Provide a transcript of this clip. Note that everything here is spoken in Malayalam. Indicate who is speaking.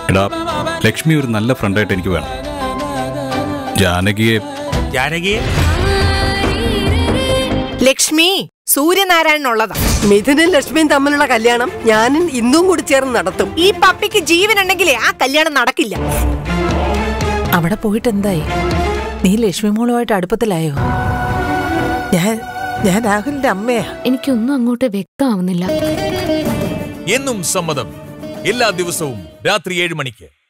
Speaker 1: എടാ ലക്ഷ്മി ഒരു നല്ല ഫ്രണ്ടായിട്ട് എനിക്ക് വേണം ജാനകിയെ
Speaker 2: ജാനകിയെ
Speaker 3: ലക്ഷ്മി സൂര്യനാരായണനുള്ളതാ
Speaker 4: മിഥുനും ലക്ഷ്മിയും തമ്മിലുള്ള കല്യാണം ഞാനും ഇന്നും കൂടി ചേർന്ന് നടത്തും
Speaker 3: ഈ പപ്പിക്ക് ജീവനുണ്ടെങ്കിലേ ആ കല്യാണം നടക്കില്ല
Speaker 5: അവിടെ പോയിട്ട് എന്തായി നീ ലക്ഷ്മി മോളുമായിട്ട് അടുപ്പത്തിലായോ ഞാൻ ഞാൻ രാഹുലിന്റെ അമ്മയാ
Speaker 6: എനിക്കൊന്നും അങ്ങോട്ട് വ്യക്തമാവുന്നില്ല
Speaker 7: എന്നും സമ്മതം എല്ലാ ദിവസവും രാത്രി ഏഴ് മണിക്ക്